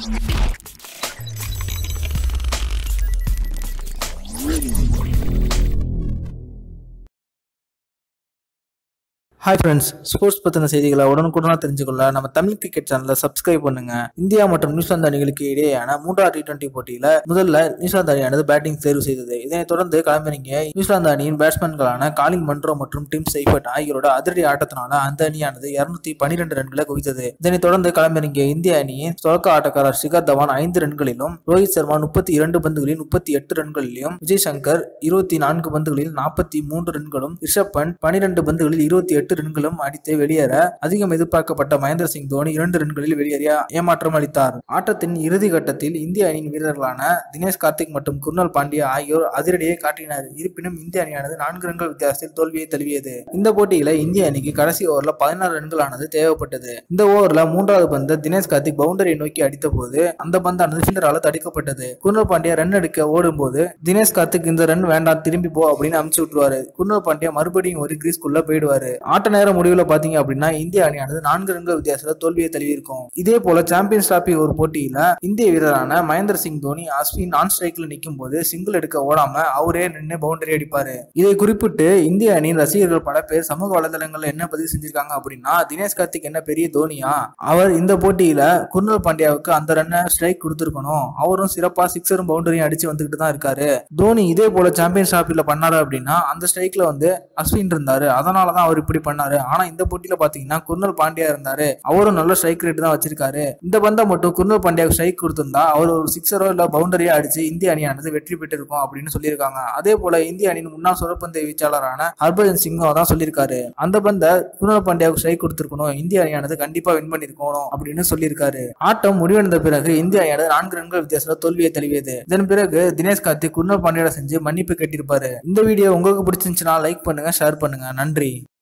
hi friends sports பற்றின செய்திகளை உடனுக்குடனாக தெரிஞ்சுக்கொள்ள நம்ம தமிழ் கிரிக்கெட் சேனலை சப்ஸ்கிரைப் பண்ணுங்க இந்தியா மற்றும் நியூசிலாந்து அணிகளுக்கு இடையேயான மூன்றாவது டி டுவெண்டி போட்டியில் முதல்ல நியூசிலாந்து அணியானது பேட்டிங் தேர்வு செய்தது இதனைத் தொடர்ந்து களமிறங்கிய நியூசிலாந்து அணியின் பேட்ஸ்மேன்களான காலின் மன்ரோ மற்றும் டிம் சைஃபட் ஆகியோரோட அதிரடி ஆட்டத்தினால அந்த அணியானது இருநூத்தி பனிரெண்டு ரன்களை குவித்தது இதனைத் தொடர்ந்து களமிறங்கிய இந்திய அணியின் தொடக்க ஆட்டக்காரர் ஷிகர் தவான் ஐந்து ரன்களிலும் ரோஹித் சர்மா முப்பத்தி இரண்டு பந்துகளில் முப்பத்தி எட்டு ரன்களிலும் விஜய் சங்கர் இருபத்தி நான்கு பந்துகளில் நாற்பத்தி மூன்று ரன்களும் ரிஷப் பண்ட் பனிரெண்டு பந்துகளில் இருபத்தி எட்டு ரன்களும் அடித்து வெளியேற அதிகம் எதிர்பார்க்கப்பட்ட மகேந்திர சிங் தோனி இரண்டு ரன்களில் வெளியேறிய ஏமாற்றம் அளித்தார் ஆட்டத்தின் இறுதி கட்டத்தில் இந்திய அணியின் வீரர்களான தினேஷ் கார்த்திக் மற்றும் குர்னல் பாண்டியா ஆகியோர் அதிரடியை காட்டினர் இருப்பினும் இந்திய அணியானது நான்கு ரன்கள் வித்தியாசத்தில் தோல்வியை தழுவியது இந்த போட்டியில இந்திய அணிக்கு கடைசி ஓவர்ல பதினாறு ரன்களானது தேவைப்பட்டது இந்த ஓவர்ல மூன்றாவது பந்து தினேஷ் கார்த்திக் பவுண்டரியை நோக்கி அடித்த போது அந்த பந்தானது ஃபீல்டரால தடுக்கப்பட்டது குர்னல் பாண்டியா ரன் எடுக்க ஓடும் போது தினேஷ் கார்த்திக் இந்த ரன் வேண்டாம் திரும்பி போ அப்படின்னு அமுச்சு விட்டுருவாரு குர்னல் பாண்டியா மறுபடியும் ஒரு கிரீஸ்குள்ள போயிடுவாரு ஆட்ட நேர முடிவுல பாத்தீங்க அப்படின்னா இந்திய அணியானது நான்கு ரன்கள் வித்தியாசத்துல தோல்வியை தழுவி இருக்கும் இதே போல சாம்பியன்ஸ் டிராபி ஒரு போட்டியில இந்திய வீரரான மகேந்திர சிங் தோனி அஸ்வின் நான் ஸ்ட்ரைக்ல நிற்கும் போது சிங்கிள் எடுக்க ஓடாம அவரே நின்று பவுண்டரி அடிப்பாரு இதை குறிப்பிட்டு இந்திய அணியின் ரசிகர்கள் பல பேர் சமூக வலைதளங்கள்ல என்ன பதிவு செஞ்சிருக்காங்க அப்படின்னா தினேஷ் கார்த்திக் என்ன பெரிய தோனியா அவர் இந்த போட்டியில குர்னல் பாண்டியாவுக்கு அந்த ரன்னை ஸ்ட்ரைக் கொடுத்துருக்கணும் அவரும் சிறப்பா சிக்ஸரும் பவுண்டரியும் அடிச்சு வந்துகிட்டு தான் இருக்காரு தோனி இதே போல சாம்பியன்ஸ் டிராபில பண்ணாரு அப்படின்னா அந்த ஸ்ட்ரைக்ல வந்து அஸ்வின் இருந்தாரு அதனாலதான் அவர் இப்படி பண்ணாரு ஆனா இந்த போட்டியில பாத்தீங்கன்னா குர்னல் பாண்டியா இருந்தாரு அவரும் நல்ல ஸ்ட்ரைக் ரேட் தான் வச்சிருக்காரு இந்த பந்தை மட்டும் குர்னல் பாண்டியாவுக்கு ஸ்ட்ரைக் கொடுத்திருந்தா அவர் ஒரு சிக்ஸரோ இல்ல பவுண்டரியோ அடிச்சு இந்திய அணியானது வெற்றி பெற்றிருக்கும் அப்படின்னு சொல்லியிருக்காங்க அதே போல இந்திய அணியின் முன்னாள் சுரப்பந்து வீச்சாளரான ஹர்பஜன் சிங்கும் தான் சொல்லியிருக்காரு அந்த பந்தை குர்னல் பாண்டியாவுக்கு ஸ்ட்ரைக் கொடுத்திருக்கணும் இந்திய அணியானது கண்டிப்பா வின் பண்ணிருக்கணும் அப்படின்னு சொல்லியிருக்காரு ஆட்டம் முடிவடைந்த பிறகு இந்திய அணியானது நான்கு ரன்கள் வித்தியாசத்துல தோல்வியை தழுவியது இதன் பிறகு தினேஷ் கார்த்திக் குர்னல் பாண்டியோட செஞ்சு மன்னிப்பு கேட்டிருப்பாரு இந்த வீடியோ உங்களுக்கு பிடிச்சிருந்துச்சுன்னா லைக் பண்ணுங்க ஷேர் பண்ணுங்க நன்றி